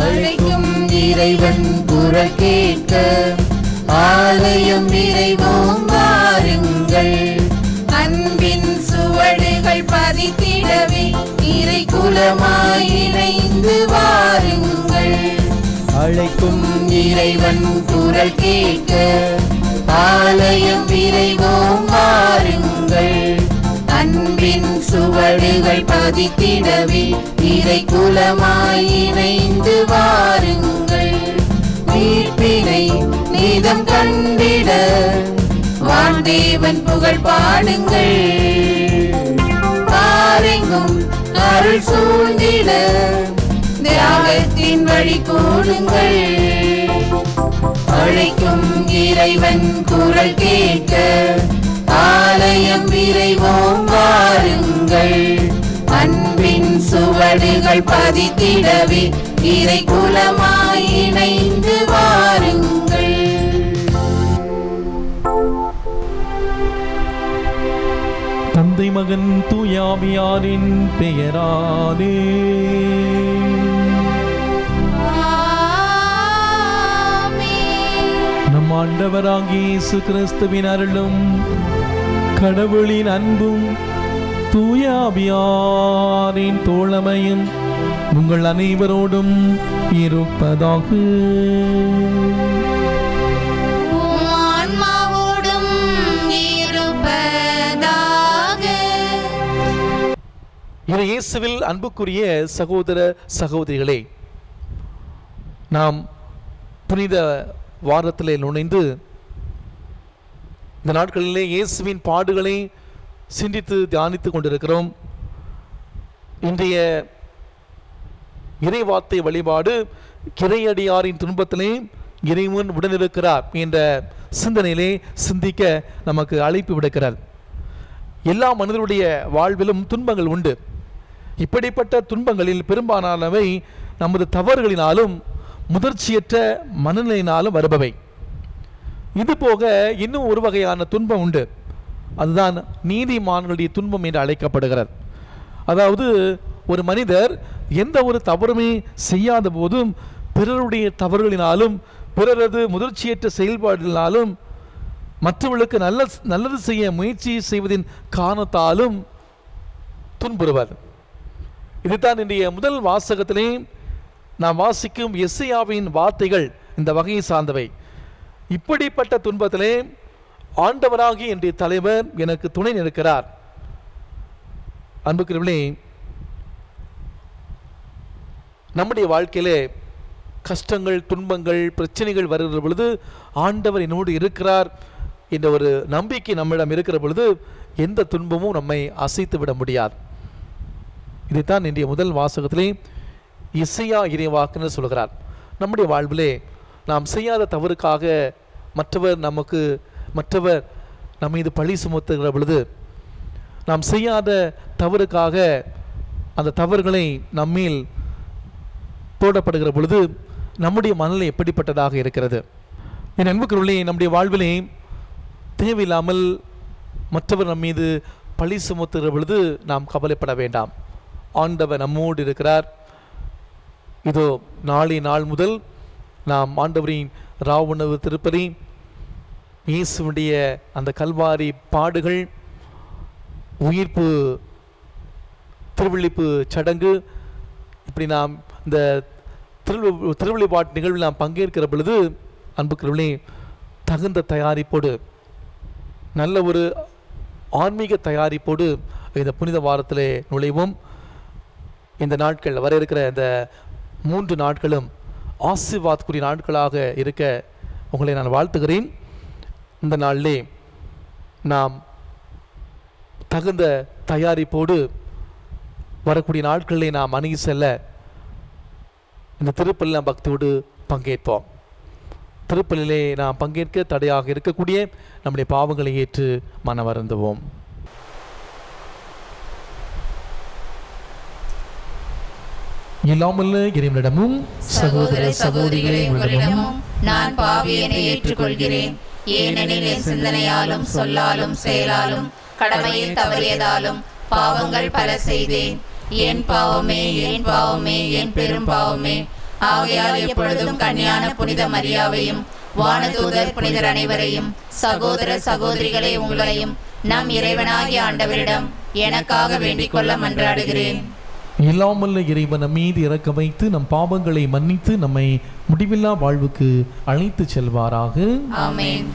அழைக்கும் இறைவன் குரல் கேட்க ஆலயம் விரைவோம் வாருங்கள் அன்பின் சுவடுகள் பதித்திடவே இறை குலமாய் இணைந்து வாருங்கள் அழைக்கும் இறைவன் குரல் கேட்க ஆலயம் விரைவோம் வாருங்கள் அன்பின் சுவடுகள் பதித்திடவே இறை குலமாய் இணைந்து வாருங்கள் மீட்பினை நீதம் கண்டிட வான்தேவன் புகழ் பாடுங்கள் பாரெங்கும் அருள் சூழ்ந்திட தியாகத்தின் வழி கூடுங்கள் அழைக்கும் இறைவன் குரல் கேட்க ஆலயம் விரைவோம் வாருங்கள் அன்பின் சுவடுகள் பதித்திடவே இறை குலமாய் இணைந்து வாருங்கள் தந்தை மகன் தூயாவியாரின் பெயராலே நம் ஆண்டவராகிய இயேசு கிறிஸ்துவின் அருளும் கடவுளின் அன்பும் தூயாவியாரின் தோழமையும் உங்கள் அனைவரோடும் இருப்பதாக உம் ஆன்மாவோடும் இருப்பதாக இறை இயேசுவில் அன்புக்குரிய சகோதர சகோதரிகளே நாம் புனித வாரத்திலே நுழைந்து இந்த நாட்களிலே இயேசுவின் பாடுகளை சிந்தித்து தியானித்து கொண்டிருக்கிறோம் இன்றைய இறைவார்த்தை வழிபாடு இறையடியாரின் துன்பத்திலே இறைவன் உடனிருக்கிறார் என்ற சிந்தனையிலே சிந்திக்க நமக்கு அழைப்பு விடுக்கிறார் எல்லா மனிதருடைய வாழ்விலும் துன்பங்கள் உண்டு இப்படிப்பட்ட துன்பங்களில் பெரும்பாலானவை நமது தவறுகளினாலும் முதிர்ச்சியற்ற மனநிலையினாலும் வருபவை இது போக இன்னும் ஒரு வகையான துன்பம் உண்டு அதுதான் நீதிமான்களுடைய துன்பம் என்று அழைக்கப்படுகிறது அதாவது ஒரு மனிதர் எந்த ஒரு தவறுமே செய்யாத போதும் பிறருடைய தவறுகளினாலும் பிறரது முதிர்ச்சியற்ற செயல்பாடுகளினாலும் மற்றவர்களுக்கு நல்ல நல்லது செய்ய முயற்சி செய்வதின் காரணத்தாலும் துன்புறுவர் இதுதான் இன்றைய முதல் வாசகத்திலே நாம் வாசிக்கும் எஸ்ஐயாவின் வார்த்தைகள் இந்த வகையை சார்ந்தவை இப்படிப்பட்ட துன்பத்திலே ஆண்டவராகி என்னுடைய தலைவர் எனக்கு துணை நிற்கிறார் அன்புக்குரியவர்களே நம்முடைய வாழ்க்கையிலே கஷ்டங்கள் துன்பங்கள் பிரச்சனைகள் வருகிற பொழுது ஆண்டவர் என்னோடு இருக்கிறார் என்ற ஒரு நம்பிக்கை நம்மிடம் இருக்கிற பொழுது எந்த துன்பமும் நம்மை அசைத்து விட முடியாது இதைத்தான் இன்றைய முதல் வாசகத்திலே இசையா இறைவாக்குன்னு சொல்கிறார் நம்முடைய வாழ்விலே நாம் செய்யாத தவறுக்காக மற்றவர் நமக்கு மற்றவர் நம்ம மீது பழி சுமத்துகிற பொழுது நாம் செய்யாத தவறுக்காக அந்த தவறுகளை நம்மேல் போடப்படுகிற பொழுது நம்முடைய மனநிலை எப்படிப்பட்டதாக இருக்கிறது என் அன்புக்குள்ளே நம்முடைய வாழ்விலே தேவையில்லாமல் மற்றவர் நம் மீது பழி சுமத்துகிற பொழுது நாம் கவலைப்பட வேண்டாம் ஆண்டவர் நம்மோடு இருக்கிறார் இதோ நாளை நாள் முதல் நாம் ஆண்டவரின் ராவுணவு திருப்பதி இயேசுவுடைய அந்த கல்வாரி பாடுகள் உயிர்ப்பு திருவிழிப்பு சடங்கு இப்படி நாம் இந்த திரு திருவள்ளிப்பாட்டு நிகழ்வில் நாம் பங்கேற்கிற பொழுது அன்புக்குரியவர்களே தகுந்த தயாரிப்போடு நல்ல ஒரு ஆன்மீக தயாரிப்போடு இந்த புனித வாரத்திலே நுழைவோம் இந்த நாட்கள் வர இருக்கிற இந்த மூன்று நாட்களும் ஆசீர்வாத்குரிய நாட்களாக இருக்க உங்களை நான் வாழ்த்துகிறேன் இந்த நாளிலே நாம் தகுந்த தயாரிப்போடு வரக்கூடிய நாட்களிலே நாம் அணுகி செல்ல இந்த திருப்பலில் நாம் பக்தியோடு பங்கேற்போம் திருப்பலிலே நாம் பங்கேற்க தடையாக இருக்கக்கூடிய நம்முடைய பாவங்களை ஏற்று மன வருந்துவோம் இல்லாமல் இறைவனிடமும் சகோதர சகோதரிகளே உங்களிடமும் நான் பாவியனை ஏற்றுக்கொள்கிறேன் ஏனெனில் என் சிந்தனையாலும் சொல்லாலும் செயலாலும் கடமையில் தவறியதாலும் பாவங்கள் பல செய்தேன் என் பாவமே என் பாவமே என் பெரும் பாவமே ஆகையால் எப்பொழுதும் கன்னியான புனித மரியாவையும் வானதூதர் புனிதர் அனைவரையும் சகோதர சகோதரிகளை உங்களையும் நம் இறைவனாகிய ஆண்டவரிடம் எனக்காக வேண்டிக் கொள்ள மன்றாடுகிறேன் எல்லாம் வல்ல இறைவன் நம் மீது இறக்க வைத்து நம் பாவங்களை மன்னித்து நம்மை முடிவில்லா வாழ்வுக்கு அழைத்து செல்வாராக ஆமென்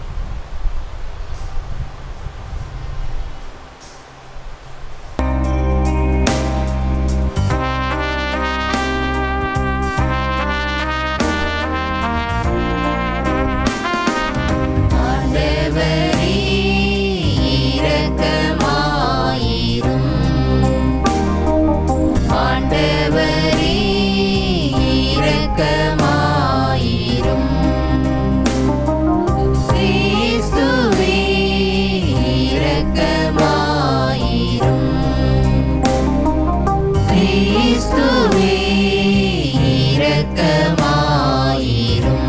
ஆண்டவரே இரக்கமாயிரும் ஆண்டவரே இரக்கமாயிரும் கிறிஸ்துவே இரக்கமாயிரும் கிறிஸ்துவே இரக்கமாயிரும்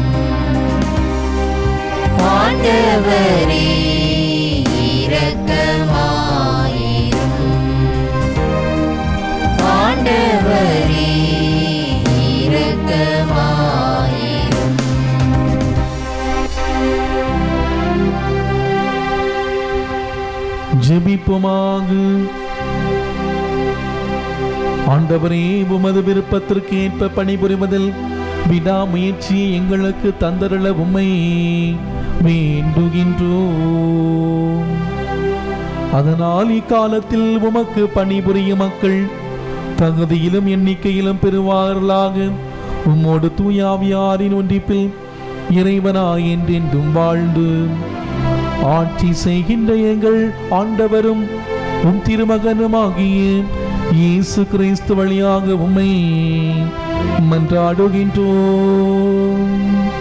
ஆண்டவரே இரக்கமாயிரும் ஆண்டவரே இரக்கமாயிரும் ஜெபிப்புமாக ஆண்டவரே உமது விருப்பத்திற்கு ஏற்ப பணிபுரிவதில் விடாமுயற்சியை எங்களுக்கு தந்தருள உம்மை வேண்டுகின்றோம் அதனால் இக்காலத்தில் உமக்கு பணிபுரியும் மக்கள் தகுதியிலும் எண்ணிக்கையிலும் பெறுவார்களாக உம்மோடு தூயாவியாரின் ஒன்றிப்பில் இறைவனாய் என்றென்றும் வாழ்ந்து ஆட்சி செய்கின்ற எங்கள் ஆண்டவரும் உம் திருமகனுமாகிய இயேசு கிறிஸ்து வழியாக உம்மை மன்றாடுகின்றோம்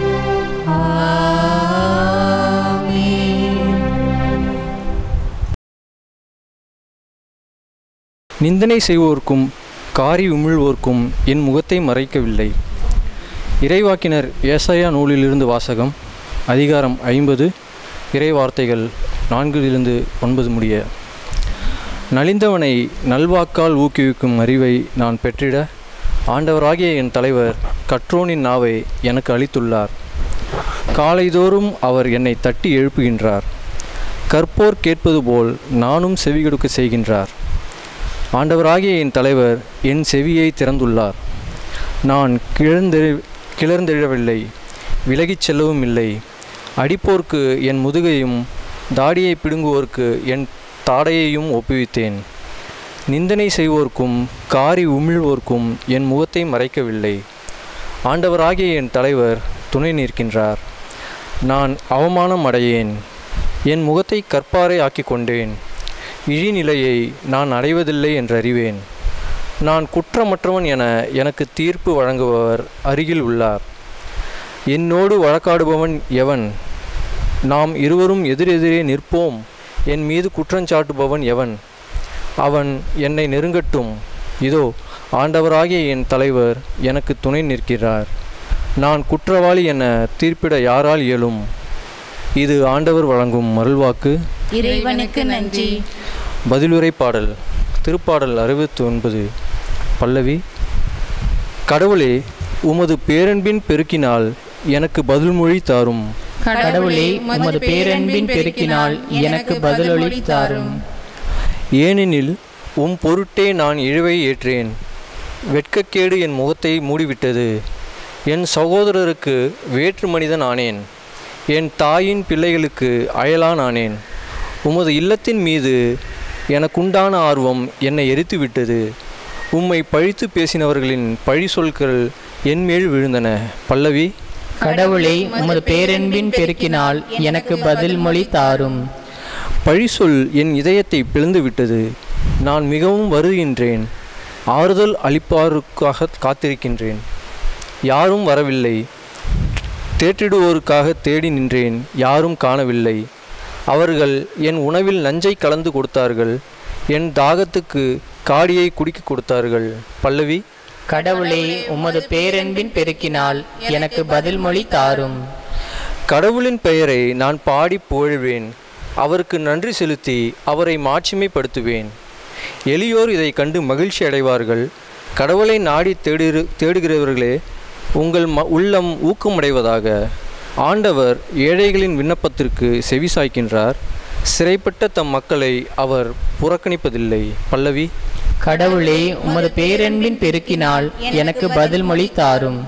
நிந்தனை செய்வோர்க்கும் காரி உமிழ்வோர்க்கும் என் முகத்தை மறைக்கவில்லை இறைவாக்கினர் ஏசாயா நூலிலிருந்து வாசகம் அதிகாரம் ஐம்பது இறைவார்த்தைகள் நான்கிலிருந்து ஒன்பது முடிய நலிந்தவனை நல்வாக்கால் ஊக்குவிக்கும் அறிவை நான் பெற்றிட ஆண்டவராகிய என் தலைவர் கற்றோனின் நாவை எனக்கு அளித்துள்ளார் காலைதோறும் அவர் என்னை தட்டி எழுப்புகின்றார் கற்போர் கேட்பது போல் நானும் செவிகொடுக்க செய்கின்றார் ஆண்டவராகிய என் தலைவர் என் செவியை திறந்துள்ளார் நான் கிளர்ந்தெழு கிளர்ந்தெழவில்லை விலகிச் செல்லவும் இல்லை அடிப்போர்க்கு என் முதுகையும் தாடியை பிடுங்குவோர்க்கு என் தாடையையும் ஒப்புவித்தேன் நிந்தனை செய்வோர்க்கும் காரி உமிழ்வோர்க்கும் என் முகத்தை மறைக்கவில்லை ஆண்டவராகிய என் தலைவர் துணை நிற்கின்றார் நான் அவமானம் அடையேன் என் முகத்தை கற்பாரை ஆக்கிக் கொண்டேன் இழிநிலையை நான் அடைவதில்லை என்றறிவேன் நான் குற்றமற்றவன் என எனக்கு தீர்ப்பு வழங்குபவர் அருகில் உள்ளார் என்னோடு வழக்காடுபவன் எவன் நாம் இருவரும் எதிரெதிரே நிற்போம் என் மீது குற்றஞ்சாட்டுபவன் எவன் அவன் என்னை நெருங்கட்டும் இதோ ஆண்டவராகிய என் தலைவர் எனக்கு துணை நிற்கிறார் நான் குற்றவாளி என தீர்ப்பிட யாரால் இயலும் இது ஆண்டவர் வழங்கும் மருள்வாக்கு இறைவனுக்கு நன்றி பதிலுரை பாடல் திருப்பாடல் அறுபத்தி ஒன்பது பல்லவி கடவுளே உமது பேரன்பின் பெருக்கினால் எனக்கு பதில்மொழி தாரும் கடவுளே உமது பேரன்பின் பெருக்கினால் எனக்கு பதிலொளி தாரும் ஏனெனில் உம் பொருட்டே நான் இழிவை ஏற்றேன் வெட்கக்கேடு என் முகத்தை மூடிவிட்டது என் சகோதரருக்கு வேற்று மனிதன் ஆனேன் என் தாயின் பிள்ளைகளுக்கு அயலான் ஆனேன் உமது இல்லத்தின் மீது எனக்குண்டான ஆர்வம் என்னை எரித்துவிட்டது உம்மை பழித்து பேசினவர்களின் பழி சொற்கள் என்மேல் விழுந்தன பல்லவி கடவுளே உமது பேரன்பின் பெருக்கினால் எனக்கு பதில் மொழி தாரும் பழிசொல் என் இதயத்தை பிளந்து விட்டது நான் மிகவும் வருகின்றேன் ஆறுதல் அளிப்பாருக்காக காத்திருக்கின்றேன் யாரும் வரவில்லை தேற்றிடுவோருக்காக தேடி நின்றேன் யாரும் காணவில்லை அவர்கள் என் உணவில் நஞ்சை கலந்து கொடுத்தார்கள் என் தாகத்துக்கு காடியை குடிக்க கொடுத்தார்கள் பல்லவி கடவுளே உமது பேரன்பின் பெருக்கினால் எனக்கு பதில் மொழி தாரும் கடவுளின் பெயரை நான் பாடி புகழ்வேன் அவருக்கு நன்றி செலுத்தி அவரை மாட்சிமைப்படுத்துவேன் எளியோர் இதை கண்டு மகிழ்ச்சி அடைவார்கள் கடவுளை நாடி தேடு தேடுகிறவர்களே உங்கள் ம உள்ளம் ஊக்கமடைவதாக ஆண்டவர் ஏழைகளின் விண்ணப்பத்திற்கு செவிசாய்க்கின்றார் சிறைப்பட்ட தம் மக்களை அவர் புறக்கணிப்பதில்லை பல்லவி கடவுளே உமது பேரன்பின் பெருக்கினால் எனக்கு பதில் மொழி தாரும்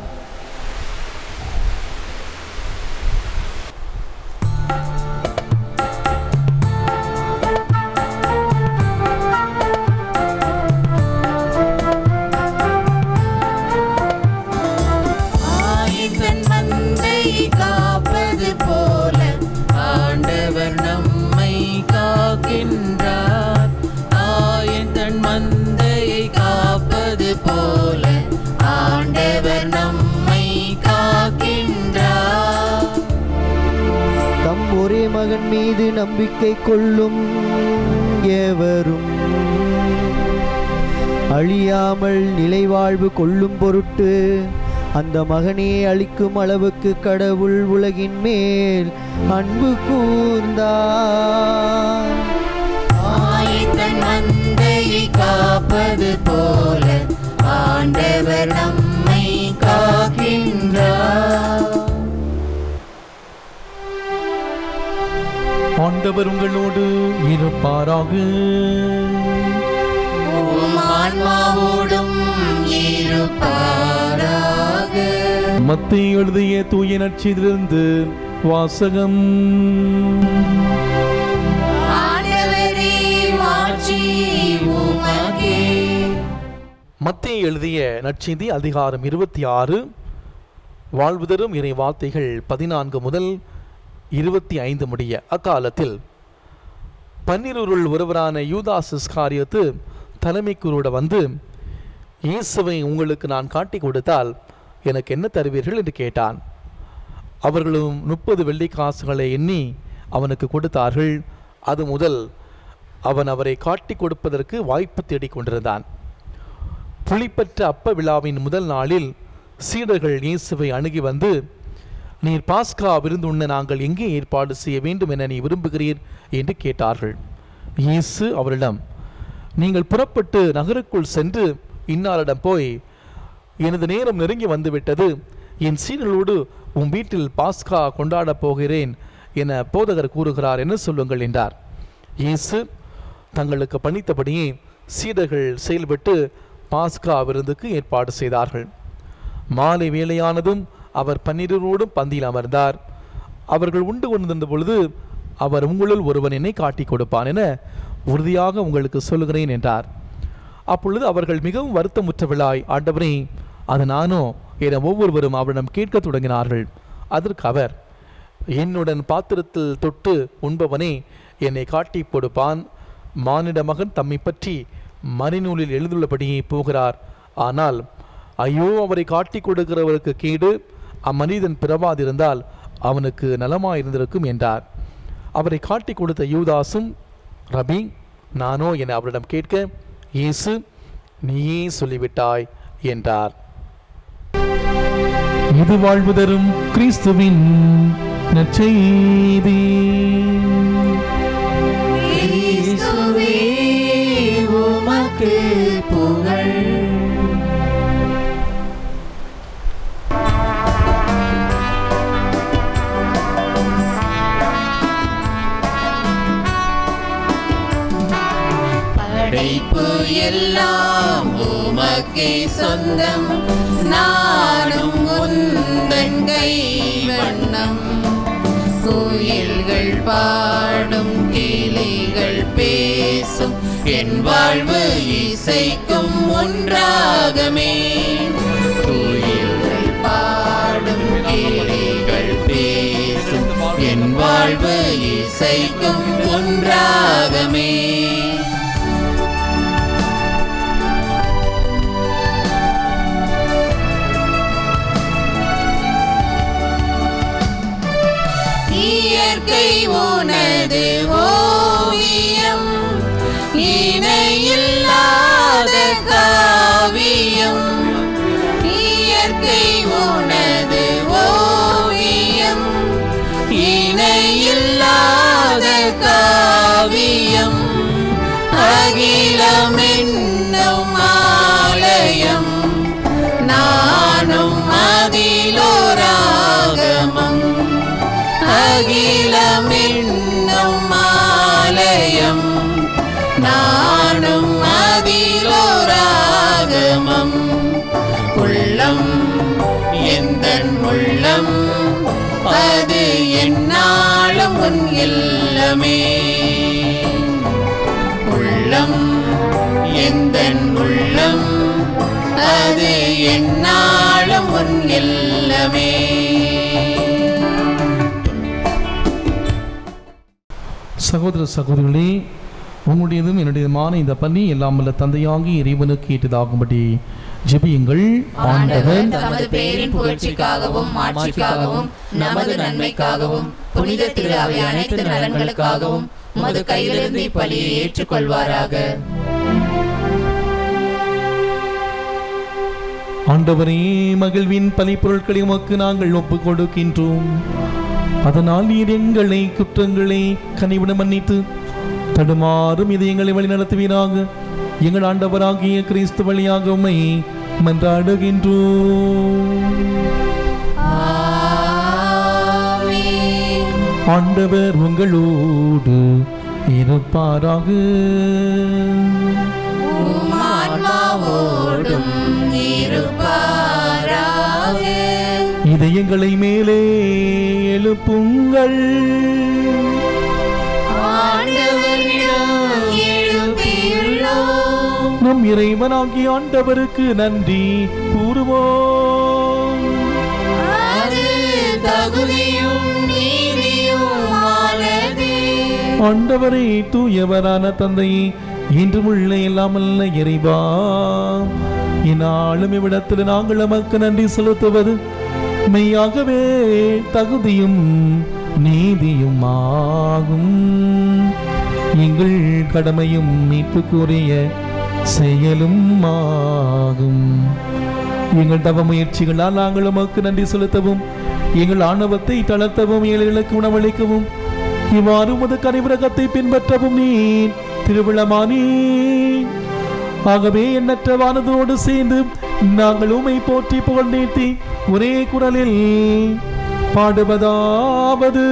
ஆயத்தன் மந்தையை காப்பது போல ஆண்டவர் நம்மை காக்கின்றார் ஆயத்தன் மந்தையை காப்பது போல ஆண்டவர் நம்மை காக்கின்றார் தம் ஒரே மகன் மீது நம்பிக்கை கொள்ளும் எவரும் அழியாமல் நிலைவாழ்வு கொள்ளும் பொருட்டு அந்த மகனே அளிக்கும் அளவுக்கு கடவுள் உலகின் மேல் அன்பு கூர்ந்தார் ஆயத்தன் மந்தையை காப்பது போல ஆண்டவர் நம்மை காக்கின்றார் ஆண்டவர் உங்களோடு இருப்பாராக உம் ஆன்மாவோடும் இருப்பாராக மத்திய எழுதிய தூய நற்செய்திலிருந்து வாசகம் ஆண்டவரே மாட்சி உமக்கே மத்திய எழுதிய நற்செய்தி அதிகாரம் இருபத்தி ஆறு வாழ்வு தரும் இறை வார்த்தைகள் பதினான்கு முதல் இருபத்தி ஐந்து முடிய அக்காலத்தில் பன்னிருள் ஒருவரான யூதாஸ் இஸ்காரியத்து தலைமைக்குருட வந்து இயேசுவை உங்களுக்கு நான் காட்டி கொடுத்தால் எனக்கு என்ன தருவீர்கள் என்று கேட்டான் அவர்களும் முப்பது வெள்ளி காசுகளை எண்ணி அவனுக்கு கொடுத்தார்கள் அது முதல் அவன் அவரை காட்டி கொடுப்பதற்கு வாய்ப்பு தேடிக் கொண்டிருந்தான் புளிப்பற்ற அப்ப விழாவின் முதல் நாளில் சீடர்கள் இயேசுவை அணுகி வந்து நீர் பாஸ்கா விருந்துண்ண நாங்கள் எங்கே ஏற்பாடு செய்ய வேண்டும் என நீ விரும்புகிறீர் என்று கேட்டார்கள் இயேசு அவரிடம் நீங்கள் புறப்பட்டு நகருக்குள் சென்று இன்னாரிடம் போய் எனது நேரம் நெருங்கி வந்துவிட்டது என் சீடர்களோடு உன் வீட்டில் பாஸ்கா கொண்டாடப் போகிறேன் என போதகர் கூறுகிறார் என்ன சொல்லுங்கள் என்றார் இயேசு தங்களுக்கு பணித்தபடியே சீடர்கள் செயல்பட்டு பாஸ்கா விருந்துக்கு ஏற்பாடு செய்தார்கள் மாலை வேளையானதும் அவர் பன்னிரரோடும் பந்தியில் அமர்ந்தார் அவர்கள் உண்டு கொண்டிருந்த பொழுது அவர் உங்களுள் ஒருவன் என்னை காட்டிக் கொடுப்பான் என உறுதியாக உங்களுக்கு சொல்லுகிறேன் என்றார் அப்பொழுது அவர்கள் மிகவும் வருத்தமுற்றவளாய் ஆண்டவரே அது நானோ என ஒவ்வொருவரும் அவரிடம் கேட்கத் தொடங்கினார்கள் அதற்கு அவர் என்னுடன் பாத்திரத்தில் தொட்டு உண்பவனே என்னை காட்டி கொடுப்பான் மானிட மகன் தம்மை பற்றி மறைநூலில் எழுதுள்ளபடியே போகிறார் ஆனால் ஐயோ அவரை காட்டி கொடுக்கிறவருக்கு கேடு அம்மனிதன் பிறவாதிருந்தால் அவனுக்கு நலமாயிருந்திருக்கும் என்றார் அவரை காட்டி கொடுத்த யூதாசும் ரபி நானோ என அவரிடம் கேட்க இயேசு நீயே சொல்லிவிட்டாய் என்றார் இது வாழ்வு தரும் கிறிஸ்துவின் நற்செய்தி கிறிஸ்துவே உமக்கு புகழ் படைப்பு எல்லாம் உமக்கே சொந்தம் நானும் உந்தன் கை வண்ணம் கோயில்கள் பாடும் கிளிகள் பேசும் என் வாழ்வு இசைக்கும் ஒன்றாகமே கோயில்கள் பாடும் கிளிகள் பேசும் என் வாழ்வு இசைக்கும் ஒன்றாகமே இயற்கை உனது ஓவியம் இணையில்லாத காவியம் இயற்கை உனது ஓவியம் இணையில்லாத காவியம் அகிலம் என்னும் ஆலயம் நானும் அதில் எந்தன் உள்ளம் அது என்னாலும் உன் இல்லமே உள்ளம் எந்தன் உள்ளம் அது என்னாலும் உன் இல்லமே சகோதர சகோதரிகளே உங்களுடையதும் என்னுடையதுமான இந்த பணி எல்லாம் வல்ல தந்தையாகி இறைவனுக்கு ஏற்றதாகும்படி ஜெபியுங்கள் ஆண்டவர் ஆண்டவர் தமது பேரின் புகழ்ச்சிக்காகவும் மாட்சிக்காகவும் நமது நன்மைக்காகவும் புனித திரு அவை அனைத்து நலன்களுக்காகவும் உமது கையிலிருந்து இப்பலியை ஏற்றுக்கொள்வாராக ஆண்டவரே மகிழ்வின் பலிப்பொருட்களை உமக்கு நாங்கள் ஒப்புக் கொடுக்கின்றோம் அதனால் நீர் எங்களை குற்றங்களை கனிவிட மன்னித்து தடுமாறும் இதயங்களை வழிநடத்துவீராக எங்கள் ஆண்டவராகிய கிறிஸ்து வழியாக உம்மை மன்றாடுகின்றோம் ஆண்டவர் உங்களோடு இருப்பாராக ஆன்மாவோடும் இருப்பாராக இதயங்களை மேலே எழுப்புங்கள் ஆண்டவரிடம் எழுப்பியுள்ளோம் நம் இறைவனாகிய ஆண்டவருக்கு நன்றி கூறுவோம் அது தகுதியும் நீதியுமானதே ஆண்டவரே தூயவரான தந்தையே இன்றும் உள்ள எல்லாமல்ல இறைவா இந்நாளும் இவ்விடத்தில் நாங்கள் நமக்கு நன்றி செலுத்துவது மெய்யாகவே தகுதியும் நீதியும் ஆகும் எங்கள் கடமையும் மீட்புக்குரிய செயலும் ஆகும் எங்கள் தவ முயற்சிகளால் நாங்கள் உமக்கு நன்றி செலுத்தவும் எங்கள் ஆணவத்தை தளர்த்தவும் ஏழைகளுக்கு உணவளிக்கவும் இவ்வாறு உமது கனிவிரகத்தை பின்பற்றவும் நீர் திருவிழமானே ஆகவே எண்ணற்ற வானதோடு சேர்ந்து நாங்கள் உமை போற்றி புகழ்ந்தேத்தி ஒரே குரலில் பாடுவதாவது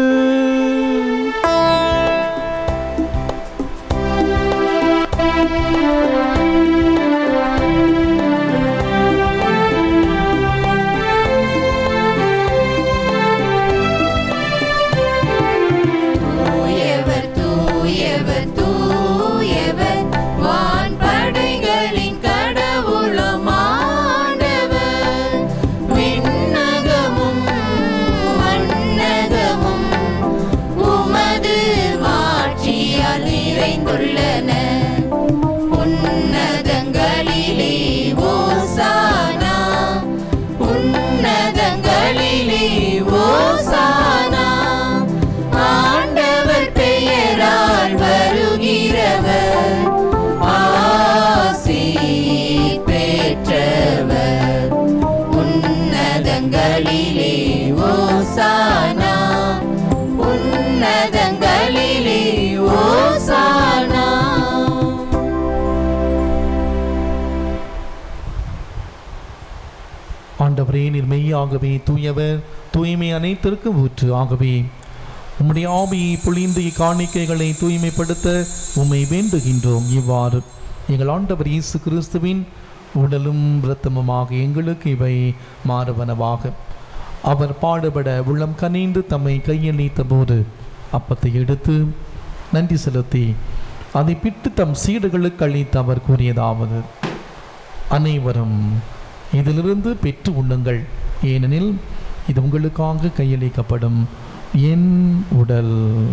தூயவர் தூயவர் தூயவர் வான்படைகளின் கடவுளும் ஆண்டவர் விண்ணகமும் மண்ணகமும் உமது மாட்சியால் நிறைந்துள்ளன உன்னதங்களிலே ஓசானா உன்னதங்களிலே ஓசானா ஆண்டவர் பெயரால் வருகிறவர் ஆசி பெற்றவர் உன்னதங்களிலே ஓசானா உன்னதங்களிலே ஓசானா ஆண்டவரே நீர் மெய்யாகவே தூயவர் தூய்மை அனைத்திற்கும் ஊற்று ஆகவே உம்முடைய ஆவியை பொழிந்து இக்காணிக்கைகளை தூய்மைப்படுத்த உம்மை வேண்டுகின்றோம் இவ்வாறு எங்கள் ஆண்டவர் இயேசு கிறிஸ்துவின் உடலும் இரத்தமுமாக எங்களுக்கு இவை மாறுவனவாக அவர் பாடுபட உள்ளம் கனிந்து தம்மை கையளித்த போது அப்பத்தை எடுத்து நன்றி செலுத்தி அதை பிட்டு தம் சீடுகளுக்கு அளித்து அவர் கூறியதாவது அனைவரும் இதிலிருந்து பெற்று உண்ணுங்கள் ஏனெனில் இது உங்களுக்காக கையளிக்கப்படும் என் உடல்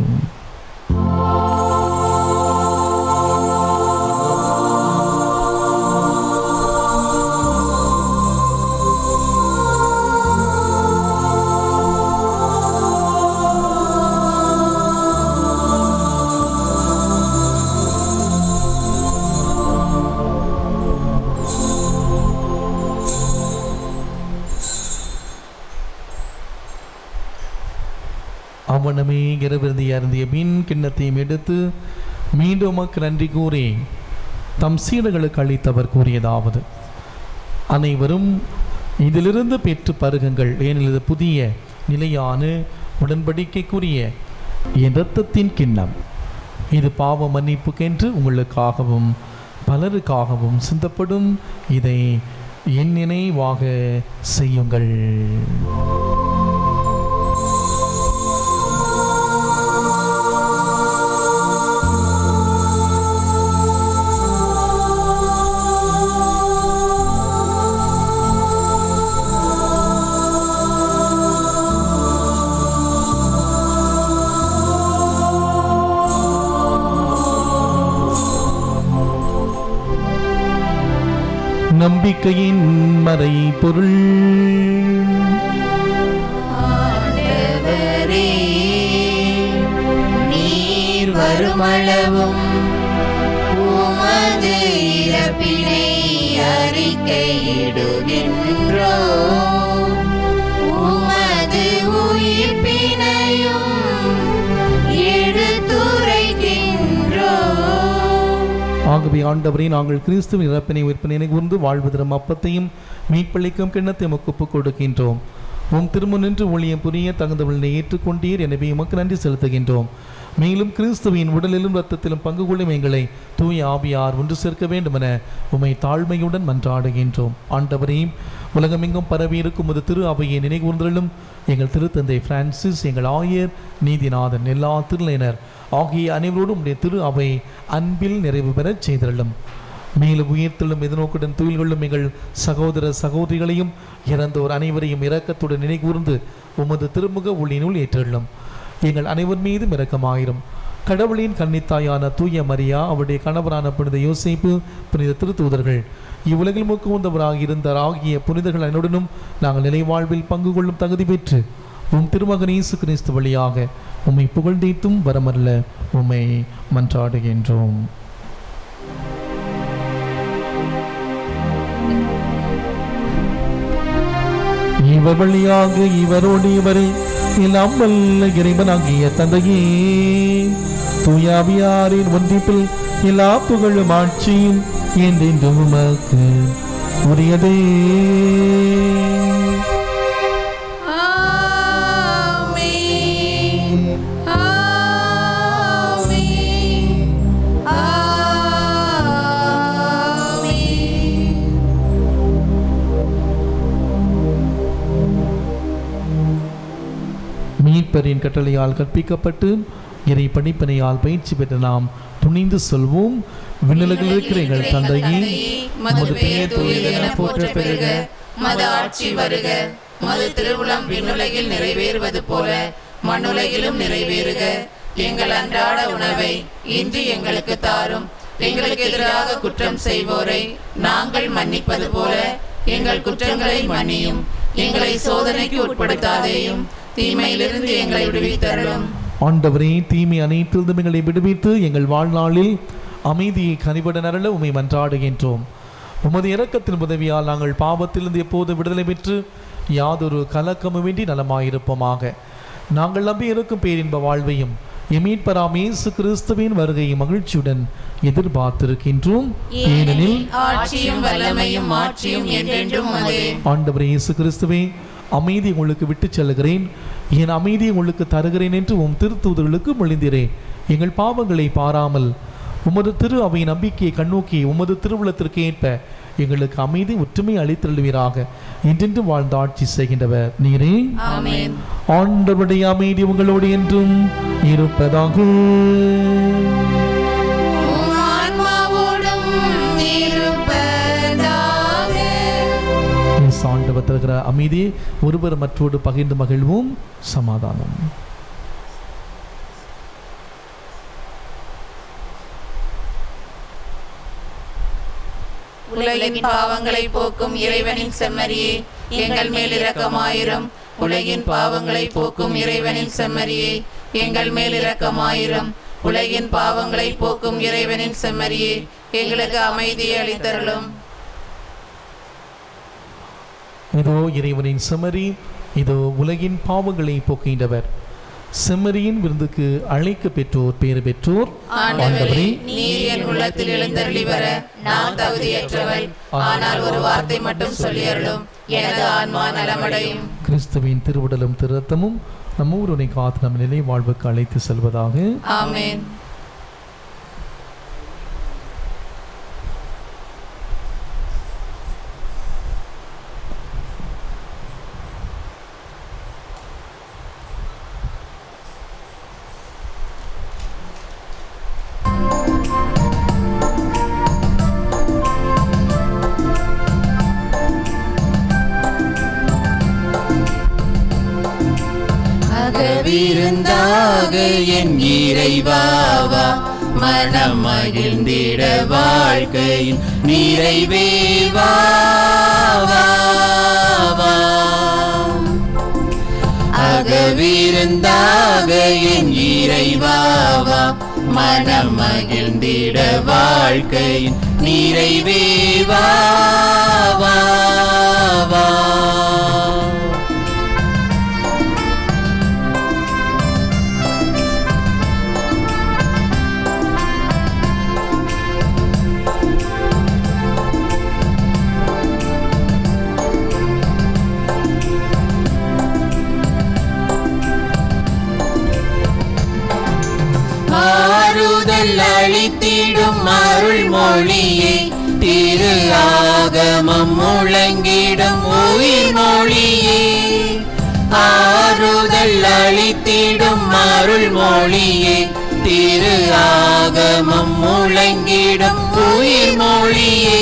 அவனமே இரவிருந்தி அருந்திய மீன் கிண்ணத்தையும் எடுத்து மீண்டும் உமக்கு நன்றி கூறி தம் சீடர்களுக்கு அளித்தவர் கூறியதாவது அனைவரும் இதிலிருந்து பெற்று பருகுங்கள் ஏனெனில் இது புதிய நிலையான உடன்படிக்கைக்குரிய என் இரத்தத்தின் கிண்ணம் இது பாவ மன்னிப்புக்கென்று உங்களுக்காகவும் பலருக்காகவும் சிந்தப்படும் இதை என் நினைவாக செய்யுங்கள் நம்பிக்கையின் மறை பொருள் ஆண்டவரே, நீர் வருமளவும் உமது இறப்பினை அறிக்கையிடுகின்றோ உமது உயிர்ப்பினையும் எடுத்துரைக்கின்றோ ஆகவே ஆண்டவரே நாங்கள் கிறிஸ்துவின் இறப்பினை உயிர்ப்பினை கூர்ந்து வாழ்வு தரும் அப்பத்தையும் மீட்பளிக்கும் கிண்ணத்தை உமக்கு ஒப்புக் கொடுக்கின்றோம் உம் திரும்ப நின்று ஊழியம் புரிய தகுந்தவளை ஏற்றுக்கொண்டீர் எனவே உமக்கு நன்றி செலுத்துகின்றோம் மேலும் கிறிஸ்துவின் உடலிலும் இரத்தத்திலும் பங்கு கொள்ளும் எங்களை தூய ஆவியார் ஒன்று சேர்க்க வேண்டும் என உமை தாழ்மையுடன் மன்றாடுகின்றோம் ஆண்டவரையும் உலகமெங்கும் பரவி இருக்கும் ஒரு திரு அவையை நினைகூர்ந்தலும் எங்கள் திருத்தந்தை பிரான்சிஸ் எங்கள் ஆயர் நீதிநாதன் எல்லா திருநிலையினர் ஆகிய அனைவரோடும் உடைய திரு அவை அன்பில் நிறைவு பெறச் செய்தருளும் மேலும் உயிர்த்தெழும் எதிர்நோக்குடன் துயில் கொள்ளும் எங்கள் சகோதர சகோதரிகளையும் இறந்தோர் அனைவரையும் இரக்கத்துடன் நினைகூர்ந்து உமது திருமுக ஒளியினுள் ஏற்றெள்ளும் எங்கள் அனைவர் மீதும் இரக்கமாயிரும் கடவுளின் கன்னித்தாயான தூய மரியா அவருடைய கணவரான புனித யோசேப்பு புனித திருத்தூதர்கள் இவ்வுலகில் மூக்கு வந்தவராக இருந்த ஆகிய புனிதர்கள் அனைவருடனும் நாங்கள் நிலை வாழ்வில் பங்கு கொள்ளும் தகுதி பெற்று உம் திருமகன் இயேசு கிறிஸ்து வழியாக உம்மை புகழ்ந்தீத்தும் வரமல்ல உம்மை மன்றாடுகின்றோம் இவர் வழியாக இவரோடு இவரை எல்லாம் வல்ல இறைவனாகிய தந்தையே தூயாவியாரின் ஒன்றிப்பில் எல்லா புகழும் ஆட்சியும் என்றென்றும் உமக்கு உரியதே ஆமென். ஆமென். ஆமென். மீட்பரின் கட்டளையால் கற்பிக்கப்பட்டு இறை பணிப்பனையால் பயிற்சி பெற்ற நாம் துணிந்து சொல்வோம் விண்ணுலகில் இருக்கிற எங்கள் தந்தையே மது பெயர் தூயது என போற்ற பெருக மது ஆட்சி வருக மது திருவுளம் விண்ணுலகில் நிறைவேறுவது போல மண்ணுலகிலும் நிறைவேறுக எங்கள் அன்றாட உணவை இன்று எங்களுக்கு தாரும் எங்களுக்கு எதிராக குற்றம் செய்வோரை நாங்கள் மன்னிப்பது போல எங்கள் குற்றங்களை மன்னியும் எங்களை சோதனைக்கு உட்படுத்தாதேயும் தீமையிலிருந்து எங்களை விடுவித்தருளும் ஆண்டவரே தீமை அனைத்திலிருந்தும் எங்களை விடுவித்து எங்கள் வாழ்நாளில் அமைதியை கனிபட நரள உமை மன்றாடுகின்றோம் உமது இரக்கத்தின் உதவியால் நாங்கள் பாவத்திலிருந்து எப்போது விடுதலை பெற்று யாதொரு கலக்கமுமின்றி நலமாயிருப்போமாக நாங்கள் நம்பி இருக்கும் பேரின்ப வாழ்வையும் எமீட்பராம் இயேசு கிறிஸ்துவின் வருகையை மகிழ்ச்சியுடன் எதிர்பார்த்திருக்கின்றோம் ஏனெனில் ஆட்சியும் வல்லமையும் மாட்சியும் என்றென்றும் அதே ஆண்டவரே இயேசு கிறிஸ்துவே அமைதி உங்களுக்கு விட்டுச் செல்கிறேன் என் அமைதியை உங்களுக்கு தருகிறேன் என்று உம் திருத்தூதர்களுக்கு மொழிந்தீரேன் எங்கள் பாவங்களை பாராமல் உமது திரு அவை நம்பிக்கையை கண்ணோக்கி உமது திருவுளத்திற்கு ஏற்ப எங்களுக்கு அமைதி ஒற்றுமை அளித்தருள்வீராக என்றென்று வாழ்ந்த ஆட்சி செய்கின்றவர் நீரே ஆமென் ஆண்டவருடைய அமைதி உங்களோடு என்றும் இருப்பதாக உம் ஆன்மாவோடும் இருப்பதாக இயேசு ஆண்டவர் தருகிற அமைதியை ஒருவர் மற்றோடு பகிர்ந்து மகிழ்வோம் சமாதானம் உலகின் பாவங்களை போக்கும் இறைவனின் செம்மறியே எங்கள் மேல் இரக்கமாயிரும் உலகின் பாவங்களை போக்கும் இறைவனின் செம்மறியே எங்கள் மேல் இரக்கமாயிரும் உலகின் பாவங்களை போக்கும் இறைவனின் செம்மறியே எங்களுக்கு அமைதியை அளித்தருளும் இதோ இறைவனின் செம்மறி இதோ உலகின் பாவங்களை போக்கின்றவர் செம்மறியின் விருந்துக்கு அழைக்க பெற்றோர் பேறு பெற்றோர் ஆண்டவரே நீர் என் உள்ளத்தில் எழுந்தருளி வர நான் தகுதியற்றவள் ஆனால் ஒரு வார்த்தை மட்டும் சொல்லியருளும் எனது ஆன்மா நலமடையும் கிறிஸ்துவின் திருவுடலும் திருத்தமும் நம்ம ஊருனை காத்து நம் நிலை வாழ்வுக்கு அழைத்து செல்வதாக ஆமென் அகவிருந்தாக என் இறைவாவா மனம் மகிழ்ந்திட வாழ்க்கையின் நிறைவே வா வா, வா. அகவிருந்தாக என் இறைவாவா மனம் மகிழ்ந்திட வாழ்க்கையின் நிறைவே வா வா, வா. ஆறுதல் அளித்திடும் அருள் மொழியே திரு ஆகமம் முழங்கிடும் உயிர் மொழியே ஆறுதல் அளித்திடும் அருள் மொழியே திரு ஆகமம் முழங்கிடும் உயிர் மொழியே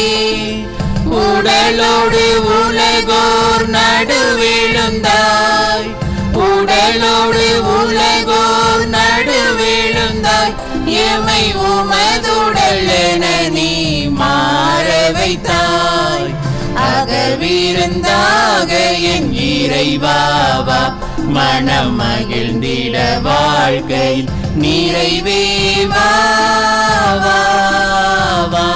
உடலோடு உலகோர் நடுவிழுந்தாய் உடலோடு உலகோர் நடுவிழுந்தாய் எமை உமதுடல் என நீ மாற வைத்தாய் அகவிருந்தாக என் இறைவாவா மனம் மகிழ்ந்திட வாழ்க்கையில் நிறைவே வா வா, வா.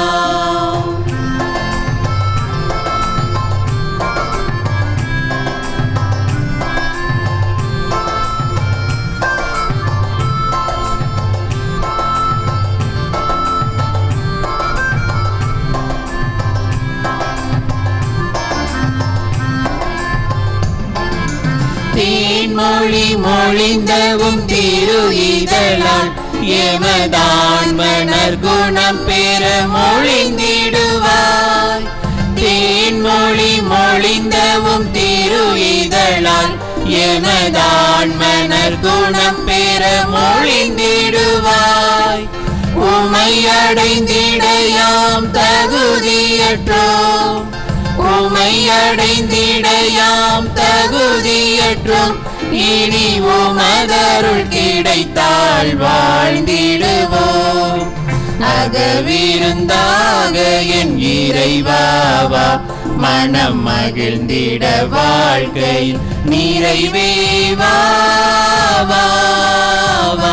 தேன்மொழி மொழிந்தவும் திரு இதழால் எமதான்மனர் குணம் பெற மொழிந்திடுவாய் தேன்மொழி மொழிந்தவும் திரு இதழால் எமதான்மனர் குணம் பெற மொழிந்திடுவாய் உமை அடைந்திடையாம் தகுதியற்றோம் உமை அடைந்திடையாம் தகுதியற்றும் இனி உமதருள் கிடைத்தால் வாழ்ந்திடுவோம் அகவிருந்தாக என் இறைவாவா மனம் மகிழ்ந்திட வாழ்க்கையில் நிறைவே வா வா, வா.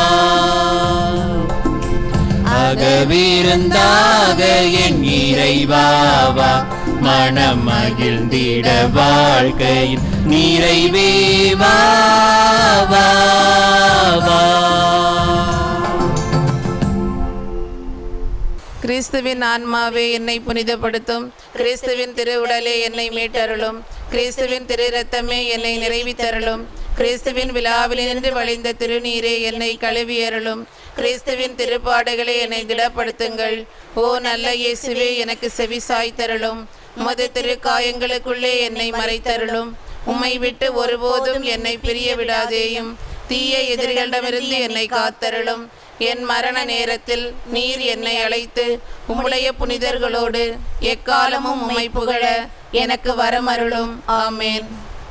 அகவிருந்தாக என் இறைவாவா மனம் மகிழ்ந்திட வாழ்க்கையின் நிறைவே வா வா, வா. கிறிஸ்துவின் ஆன்மாவே என்னை புனிதப்படுத்தும் கிறிஸ்துவின் திருவுடலே என்னை மீட்டருளும் கிறிஸ்துவின் திரு ரத்தமே என்னை நிறைவித்தருளும் கிறிஸ்துவின் விழாவிலிருந்து வழிந்த திருநீரே என்னை கழுவியருளும் கிறிஸ்துவின் திருப்பாடுகளை என்னை திடப்படுத்துங்கள் ஓ நல்ல இயேசுவே எனக்கு செவி சாய்த்தருளும் உமது திருக்காயங்களுக்குள்ளே என்னை மறைத்தருளும் உம்மை விட்டு ஒருபோதும் என்னை பிரிய விடாதேயும் தீய எதிரிகளிடமிருந்து என்னை காத்தருளும் என் மரண நேரத்தில் நீர் என்னை அழைத்து உம்முடைய புனிதர்களோடு எக்காலமும் உம்மை புகழ எனக்கு வரமருளும் ஆமேன்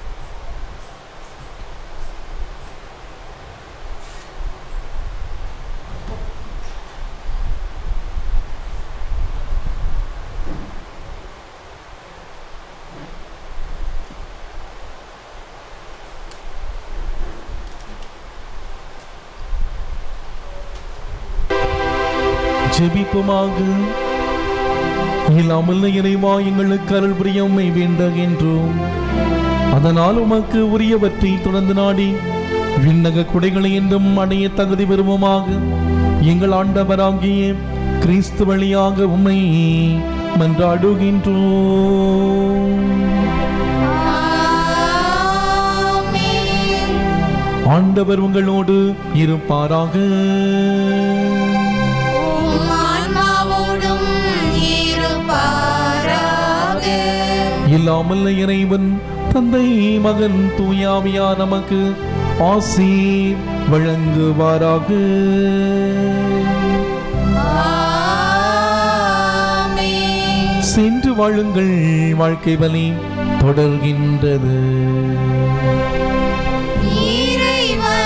ஜெபிப்புமாக இல்லாமல் இறைவா எங்களுக்கு அருள் புரிய உம்மை வேண்டுகின்றோம் அதனால் உமக்கு உரியவற்றை தொடர்ந்து நாடி விண்ணக குடைகளை என்றும் அடைய தகுதி பெறுவோமாக எங்கள் ஆண்டவராகிய கிறிஸ்து வழியாக உம்மை மன்றாடுகின்றோம் ஆண்டவர் உங்களோடு இருப்பாராக ஆன்மாவோடும் இருப்பாராக இல்லாமல் இறைவன் தந்தை மகன் தூயாவியா நமக்கு ஆசீர் வழங்குவாராக ஆமென். சென்று வாழுங்கள் வாழ்க்கை வழி தொடர்கின்றது இறைவனுக்கு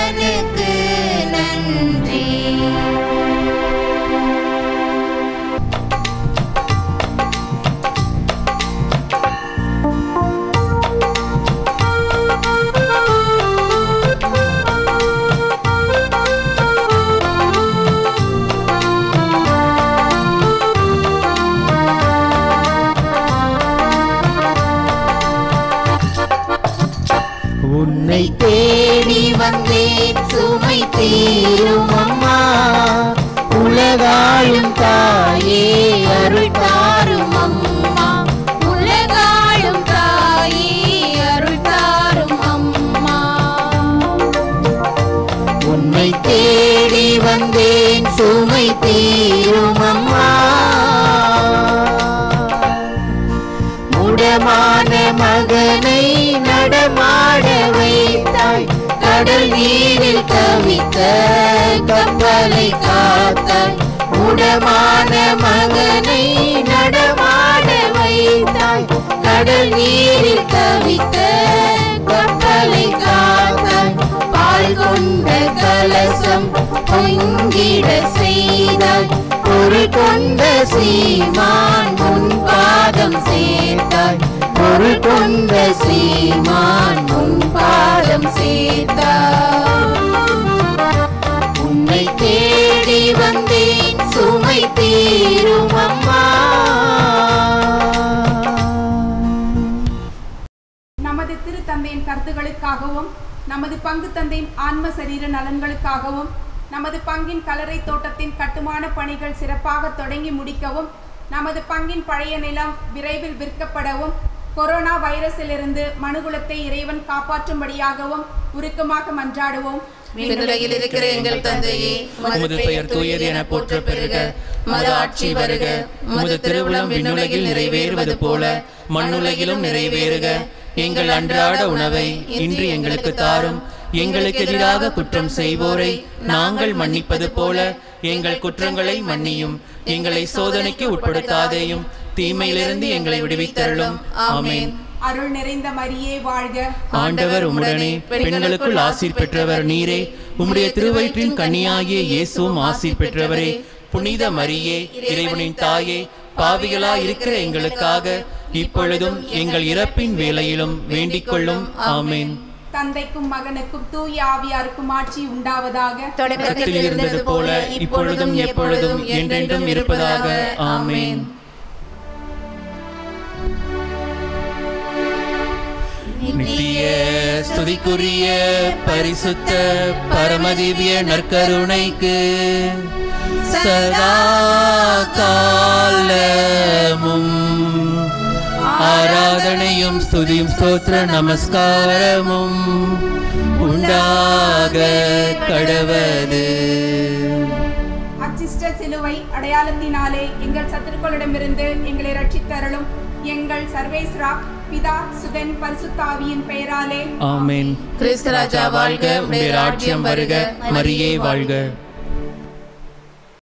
உன்னை தேடி வந்தேன் சுமை தீரும் அம்மா உலகாளும் தாயே அருள் தாரும் அம்மா உலகாளும் தாயே அருள் தாரும் அம்மா உன்னை தேடி வந்தேன் சுமை தீரும் அம்மா முடமான மகனை நடமாட வைத்தாய் கடல் நீரில் தவித்த கப்பலை காத்தாய் முடமான மகனை நடமாட வைத்தாய் கடல் நீரில் தவித்த கப்பலை காத்தாய் பால் கொண்ட கலசம் பொங்கிட செய்தாய் பொருள் கொண்ட சீமான் முன் பாதம் சேர்த்தாய் பொருள் கொண்ட சீமான் முன் பாதம் சேர்த்தாய் உன்னை தேடி வந்தேன் சுமை தீரும் அம்மா நமது திருத்தந்தையின் கருத்துகளுக்காகவும் நமது பங்கு தந்தையின் ஆன்ம சரீர நலன்களுக்காகவும் நமது பங்கின் கலரை தோட்டத்தின் கட்டுமான பணிகள் சிறப்பாக தொடங்கி முடிக்கவும் நமது பங்கின் பழைய நிலம் விரைவில் விற்கப்படவும் கொரோனா வைரஸிலிருந்து மனுகுலத்தை இறைவன் காப்பாற்றும்படியாகவும் உருக்கமாக மன்றாடுவோம் விண்ணுலகில் இருக்கிற எங்கள் தந்தையே உமது பெயர் தூயது என போற்ற பெருக மது ஆட்சி வருக உமது திருவுளம் விண்ணுலகில் நிறைவேறுவது போல மண்ணுலகிலும் நிறைவேறுக எங்கள் அன்றாட உணவை இன்று எங்களுக்கு தாரும் எங்களுக்கு எதிராக குற்றம் செய்வோரை நாங்கள் மன்னிப்பது போல எங்கள் குற்றங்களை மன்னியும் எங்களை சோதனைக்கு உட்படுத்தாதேயும் தீமையிலிருந்து எங்களை விடுவித்தருளும் ஆமென் அருள் நிறைந்த மரியே வாழ்க ஆண்டவர் உம்முடனே பெண்களுக்குள் ஆசீர் பெற்றவர் நீரே உம்முடைய திருவயிற்றின் கன்னியாகிய இயேசுவும் ஆசீர் பெற்றவரே புனித மரியே இறைவனின் தாயே பாவிகளா இருக்கிற எங்களுக்காக இப்பொழுதும் எங்கள் இறப்பின் வேளையிலும் வேண்டிக் கொள்ளும் ஆமென் தந்தைக்கும் மகனுக்கும் தூய ஆவியாருக்கும் ஆட்சி உண்டாவதாக தொடக்கத்தில் இருந்தது போல இப்பொழுதும் எப்பொழுதும் என்றென்றும் இருப்பதாக ஆமென் நித்திய ஸ்துதிக்குரிய பரிசுத்த பரமதிவ்ய நற்கருணைக்கு சதா காலமும் ஆராதனையும் ஸ்துதியும் ஸ்தோத்திர நமஸ்காரமும் உண்டாக கடவது அச்சிஷ்ட சிலுவை அடையாளத்தினாலே எங்கள் சத்துருக்களிடமிருந்து எங்களை ரட்சித்தருளும் எங்கள் சர்வேஸ்ரா பிதா சுதன் பரிசுத்தாவியின் பெயராலே ஆமென் கிறிஸ்து ராஜா வாழ்க உடைய ராஜ்யம் வருக மரியே வாழ்க